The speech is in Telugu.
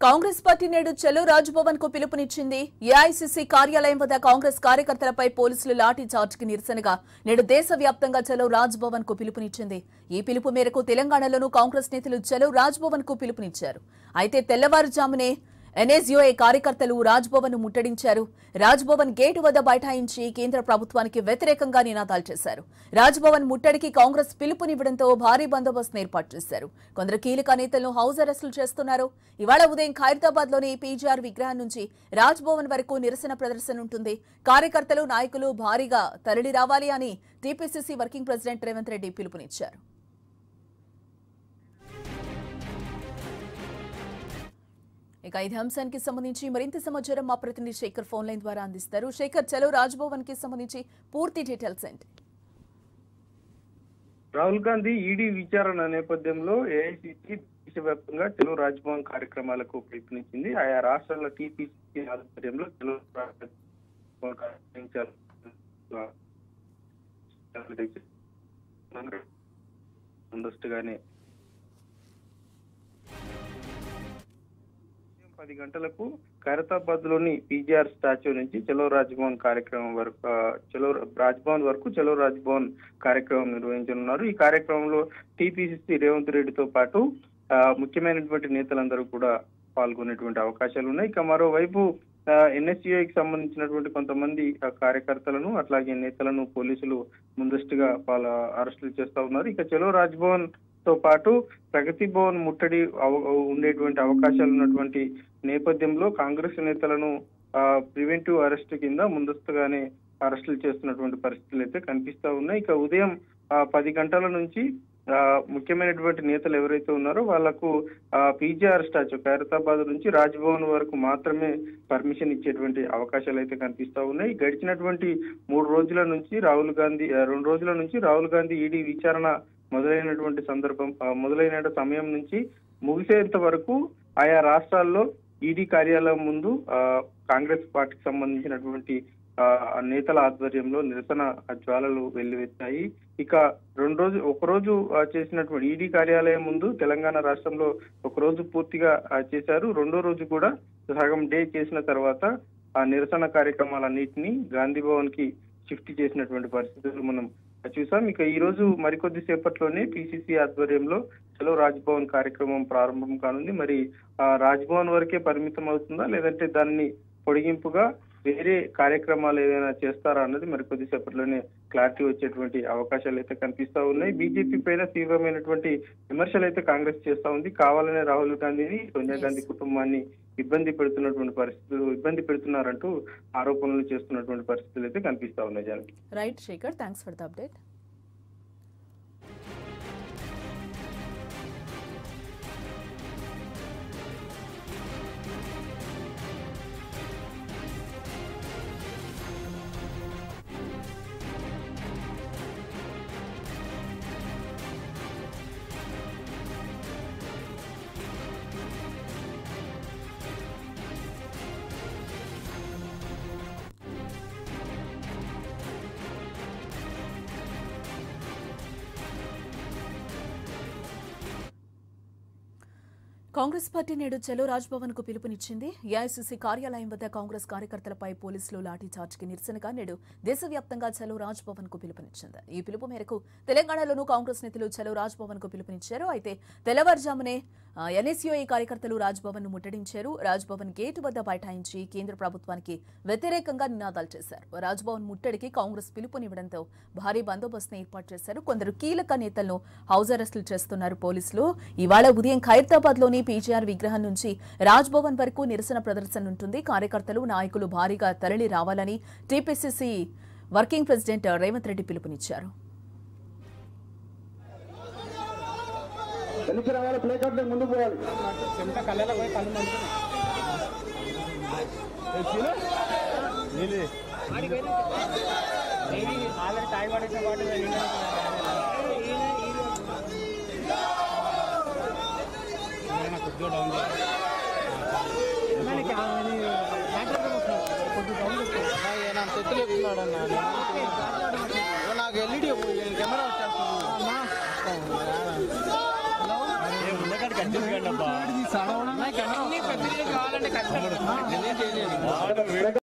కాంగ్రెస్ పార్టీ నేడు చెలో రాజ్భవన్ కు పిలుపునిచ్చింది ఏఐసీసీ కార్యాలయం వద్ద కాంగ్రెస్ కార్యకర్తలపై పోలీసులు లాఠీ చార్జ్ కి నిరసనగా నేడు దేశవ్యాప్తంగా చలో రాజ్భవన్ కు పిలుపునిచ్చింది ఈ పిలుపు మేరకు తెలంగాణలోనూ కాంగ్రెస్ నేతలు చలో రాజ్భవన్ కు పిలుపునిచ్చారు అయితే తెల్లవారుజామునే ఎన్ఎస్యుఐ కార్యకర్తలు రాజ్భవన్ ను ముట్టడించారు రాజ్భవన్ గేటు వద్ద బైఠాయించి కేంద్ర ప్రభుత్వానికి వ్యతిరేకంగా నినాదాలు చేశారు రాజ్భవన్ ముట్టడికి కాంగ్రెస్ పిలుపునివ్వడంతో భారీ బందోబస్తును ఏర్పాటు చేశారు కొందరు కీలక నేతలను హౌస్ అరెస్టులు చేస్తున్నారు ఇవాళ ఉదయం ఖైరతాబాద్ లోని పీజీఆర్ విగ్రహం నుంచి రాజ్భవన్ వరకు నిరసన ప్రదర్శన ఉంటుంది కార్యకర్తలు నాయకులు భారీగా తరలి రావాలి అని TPCC working president Revanth Reddy పిలుపునిచ్చారు ఇక ఇదే అంశానికి సంబంధించి మరింత సమాచారం మా ప్రతినిధి శేఖర్ ఫోన్ లైన్ ద్వారా అందిస్తారు శేఖర్ చలో రాజ్భవన్ కి సంబంధించి పూర్తి డీటెయిల్స్ ఏంటి రాహుల్ గాంధీ ఈడీ విచారణ నేపథ్యంలో ఏఐసిసి దేశవ్యాప్తంగా చెలో రాజ్భవన్ కార్యక్రమాలకు పిలుపునిచ్చింది ఆయా రాష్ట్రాల టీపీసీ ఆధ్వర్యంలో చెలో రాజ్భవన్ కార్యక్రమించారు ముందస్తుగానే ఉదయం పది గంటలకు ఖైరతాబాద్ లోని పీజీఆర్ స్టాచ్యూ నుంచి చలో రాజ్భవన్ కార్యక్రమం వరకు ఆ, చలో రాజ్భవన్ వరకు చలో రాజ్భవన్ కార్యక్రమం నిర్వహించనున్నారు ఈ కార్యక్రమంలో టీపీసీసీ రేవంత్ రెడ్డితో పాటు ఆ, ముఖ్యమైనటువంటి నేతలందరూ కూడా పాల్గొనేటువంటి అవకాశాలు ఉన్నాయి ఇక మరోవైపు ఎన్ఎస్యుఐకి సంబంధించినటువంటి కొంతమంది ఆ, కార్యకర్తలను అట్లాగే నేతలను పోలీసులు ముందస్తుగా వాళ్ళ అరెస్టులు చేస్తా ఉన్నారు ఇక చలో రాజ్భవన్ తో పాటు ప్రగతి భవన్ ముట్టడి అవ- ఉండేటువంటి అవకాశాలు ఉన్నటువంటి నేపథ్యంలో కాంగ్రెస్ నేతలను ప్రివెంటివ్ అరెస్ట్ కింద ముందస్తుగానే అరెస్టులు చేస్తున్నటువంటి పరిస్థితులు అయితే కనిపిస్తా ఉన్నాయి ఇక ఉదయం ఆ, పది గంటల నుంచి ఆ, ముఖ్యమైనటువంటి నేతలు ఎవరైతే ఉన్నారో వాళ్లకు పీజీఆర్ స్టాచ్యూ ఖైరతాబాద్ నుంచి రాజ్భవన్ వరకు మాత్రమే పర్మిషన్ ఇచ్చేటువంటి అవకాశాలు అయితే కనిపిస్తా ఉన్నాయి గడిచినటువంటి మూడు రోజుల నుంచి రాహుల్ గాంధీ ఆ, రెండు రోజుల నుంచి రాహుల్ గాంధీ ఈడీ విచారణ మొదలైనటువంటి సందర్భం ఆ, మొదలైన సమయం నుంచి ముగిసేంత వరకు ఆయా రాష్ట్రాల్లో ఈడీ కార్యాలయం ముందు ఆ, కాంగ్రెస్ పార్టీకి సంబంధించినటువంటి ఆ, నేతల ఆధ్వర్యంలో నిరసన జ్వాలలు వెల్లువెత్తాయి ఇక రెండు రోజు ఒక రోజు ఆ, చేసినటువంటి ఈడీ కార్యాలయం ముందు తెలంగాణ రాష్ట్రంలో ఒక రోజు పూర్తిగా ఆ, చేశారు రెండో రోజు కూడా సగం డే చేసిన తర్వాత ఆ నిరసన కార్యక్రమాలన్నింటినీ గాంధీ భవన్ కి షిఫ్ట్ చేసినటువంటి పరిస్థితులు మనం చూసాం ఇక ఈ రోజు మరికొద్ది సేపట్లోనే పిసిసి ఆధ్వర్యంలో చలో రాజ్భవన్ కార్యక్రమం ప్రారంభం కానుంది మరి ఆ రాజ్భవన్ వరకే పరిమితం అవుతుందా లేదంటే దాన్ని పొడిగింపుగా వేరే కార్యక్రమాలు ఏదైనా చేస్తారా అన్నది మరి కొద్దిసేపట్లోనే క్లారిటీ వచ్చేటువంటి అవకాశాలు అయితే కనిపిస్తా ఉన్నాయి బీజేపీ పైన తీవ్రమైనటువంటి విమర్శలు అయితే కాంగ్రెస్ చేస్తా ఉంది కావాలనే రాహుల్ గాంధీని సోనియా గాంధీ కుటుంబాన్ని ఇబ్బంది పెడుతున్నటువంటి పరిస్థితులు ఇబ్బంది పెడుతున్నారంటూ ఆరోపణలు చేస్తున్నటువంటి పరిస్థితులు అయితే కనిపిస్తా ఉన్నాయి Janaki right Shekar thanks for the update Congress party నేడు చలో రాజ్భవన్ కు పిలుపునిచ్చింది ఏఐసీసీ కార్యాలయం వద్ద కాంగ్రెస్ కార్యకర్తలపై పోలీసులు లాఠీ చార్జ్ కి నిరసనగా నేడు దేశవ్యాప్తంగా చలో రాజ్భవన్ కు పిలుపునిచ్చింది ఈ పిలుపు మేరకు తెలంగాణలోనూ కాంగ్రెస్ నేతలు చలో రాజ్భవన్ కు పిలుపునిచ్చారు అయితే తెల్లవారుజామునే ఎన్ఎస్యుఐ కార్యకర్తలు రాజ్భవన్ ను ముట్టడించారు రాజ్భవన్ గేటు వద్ద బైఠాయించి కేంద్ర ప్రభుత్వానికి వ్యతిరేకంగా నినాదాలు చేశారు రాజ్భవన్ ముట్టడికి కాంగ్రెస్ పిలుపునివ్వడంతో భారీ బందోబస్తును ఏర్పాటు చేశారు కొందరు కీలక నేతలను హౌస్ అరెస్టులు చేస్తున్నారు పోలీసులు ఇవాళ ఉదయం ఖైరతాబాద్ లోని పీజీఆర్ విగ్రహం నుంచి రాజ్భవన్ వరకు నిరసన ప్రదర్శన ఉంటుంది కార్యకర్తలు నాయకులు భారీగా తరలి రావాలని TPCC working president Revanth Reddy పిలుపునిచ్చారు వెనక్కి రావాలి ప్లే కార్డు ముందు పోవాలి నాకు ఎల్ఈడి కెమెరా వచ్చేస్తుంది నేనేం చేయలేదు